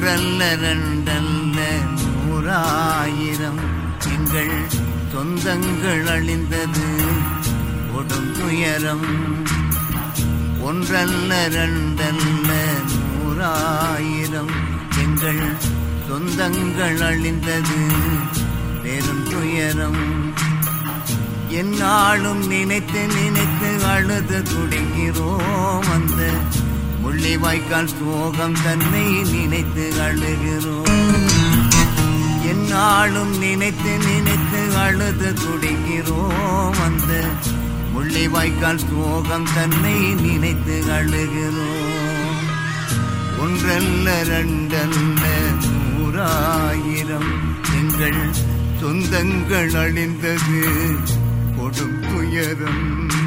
ஒன்றல்ல ரெண்டல்ல நூறாயிரம் எங்கள் சொந்தங்கள் அழிந்தது கொடும் துயரம் ஒன்றல்ல ரெண்டல்ல நூறாயிரம் எங்கள் சொந்தங்கள் அழிந்தது பெரும் துயரம் என்னாலும் நினைத்து நினைத்து அழுது துடிக்கிறோம் அந்த முள்ளிவாய்க்கால் சோகம் தன்னை நினைத்து அழுகிறோம் என்னாலும் நினைத்து நினைத்து அழுது துடிக்கிறோம் அந்த முள்ளிவாய்க்கால் சோகம் தன்னை நினைத்து அழுகிறோம் ஒன்றல்ல ரெண்டல்ல நூறாயிரம் எங்கள் சொந்தங்கள் அழிந்தது கொடும் துயரம்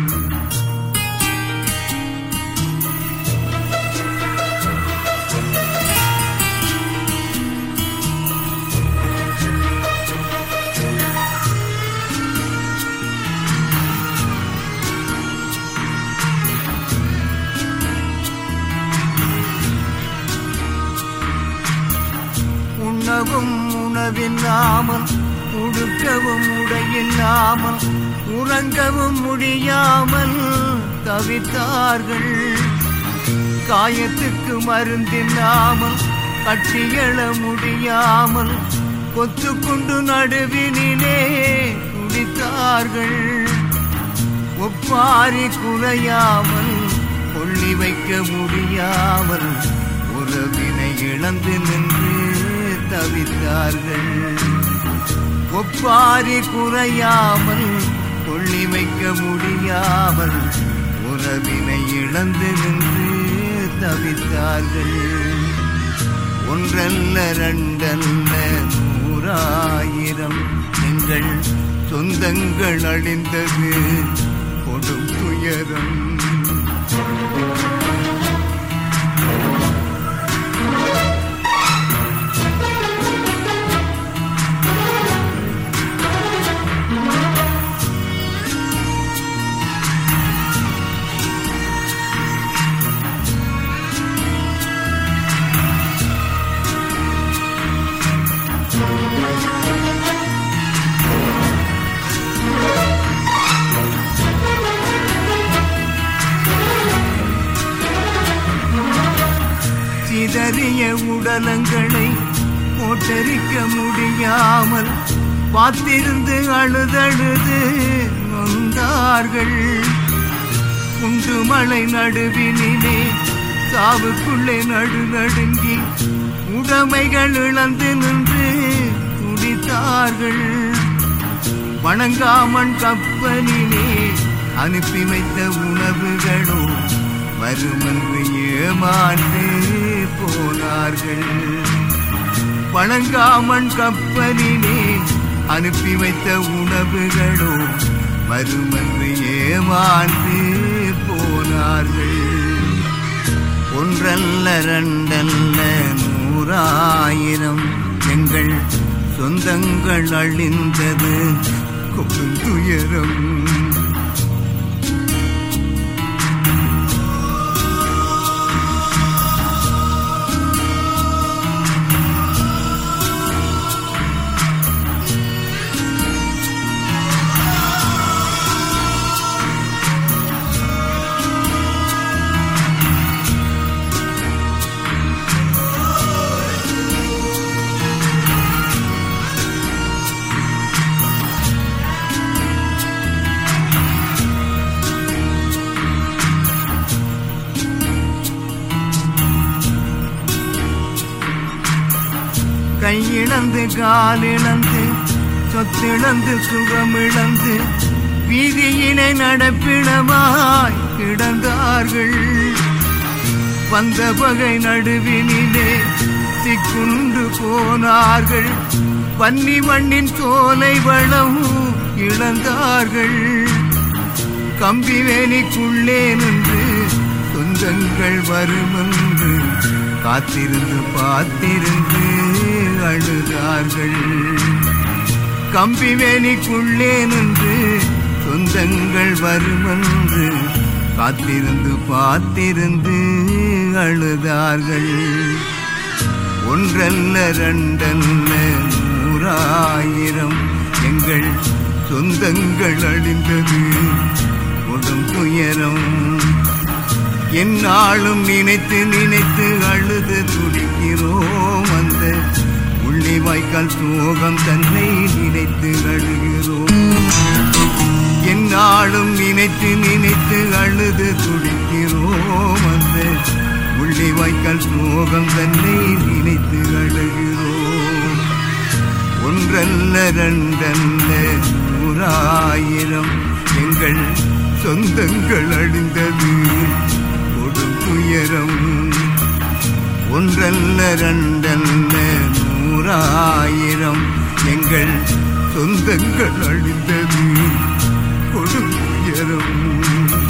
உணவும் உணவில்லாமல் உடுக்கவும் உடையில்லாமல் உறங்கவும் முடியாமல் தவித்தார்கள் காயத்துக்கு மருந்தில்லாமல் கட்டியெழ முடியாமல் கொத்துக்குண்டு நடுவினிலே குடித்தார்கள் ஒப்பாரி குறையாமல் கொள்ளி வைக்க முடியாமல் உறவினை இழந்து நின்று தவித்தார்கள் ஒப்பாரி குறையாமல் கொள்ளி வைக்க முடியாமல் உறவினை இழந்து நின்று தவித்தார்கள் ஒன்றல்ல ரெண்டல்ல நூறாயிரம் எங்கள் சொந்தங்கள் அழிந்தது கொடும் துயரம் சிதறிய உடலங்களை போட்டரிக்க முடியாமல் பார்த்திருந்து அழுதழுது நொந்தார்கள் குண்டு மலை நடுவினிலே சாவுக்குள்ளே நடு நடுங்கி உடைமைகள் இழந்து நின்று துடித்தார்கள் வணங்காமன் கப்பலிலே அனுப்பி வைத்த உணவுகளோ வருமென்று ஏமாந்து போனார்கள் வணங்காமன் கப்பலிலே அனுப்பி வைத்த உணவுகளோ வருமென்று ஏமாந்து போனார்கள் ஒன்றல்ல ரெண்டல்ல நூறாயிரம் எங்கள் சொந்தங்கள் அழிந்தது கொடுந்துயரம் கையிழந்து காலிழந்து சொத்திழந்து சுகமிழந்து வீதியினை நடப்பிடமாய் கிடந்தார்கள் வந்த பகை நடுவினிலே சிக்குண்டு போனார்கள் பன்னி மண்ணின் சோலை வளம் இழந்தார்கள் கம்பி வேலிக்குள்ளே நின்று சொந்தங்கள் வருமென்று காத்திருந்து பார்த்திருந்து அழுதார்கள் கம்பி வேலிக்குள்ளே நின்று சொந்தங்கள் வருமென்று காத்திருந்து பார்த்திருந்து அழுதார்கள் ஒன்றல்ல ரெண்டல்ல நூறாயிரம் எங்கள் சொந்தங்கள் அழிந்தது கொடும் துயரம் என்னாலும் நினைத்து நினைத்து அழுது துடிக்கிறோம் அந்த உள்ளி வாய்க்கால் சோகம் தன்னை நினைத்து அழுகிறோம் என்னாலும் நினைத்து நினைத்து அழுது துடிக்கிறோம் அந்த உள்ளி வாய்க்கால் சோகம் தன்னை நினைத்து அழுகிறோம் ஒன்றல்ல ரெண்டல்ல நூறாயிரம் எங்கள் சொந்தங்கள் அழிந்தது கொடும் துயரம் ஒன்றல்ல ரெண்டல்ல நூறாயிரம் எங்கள் சொந்தங்கள் அழிந்தது கொடும் துயரம்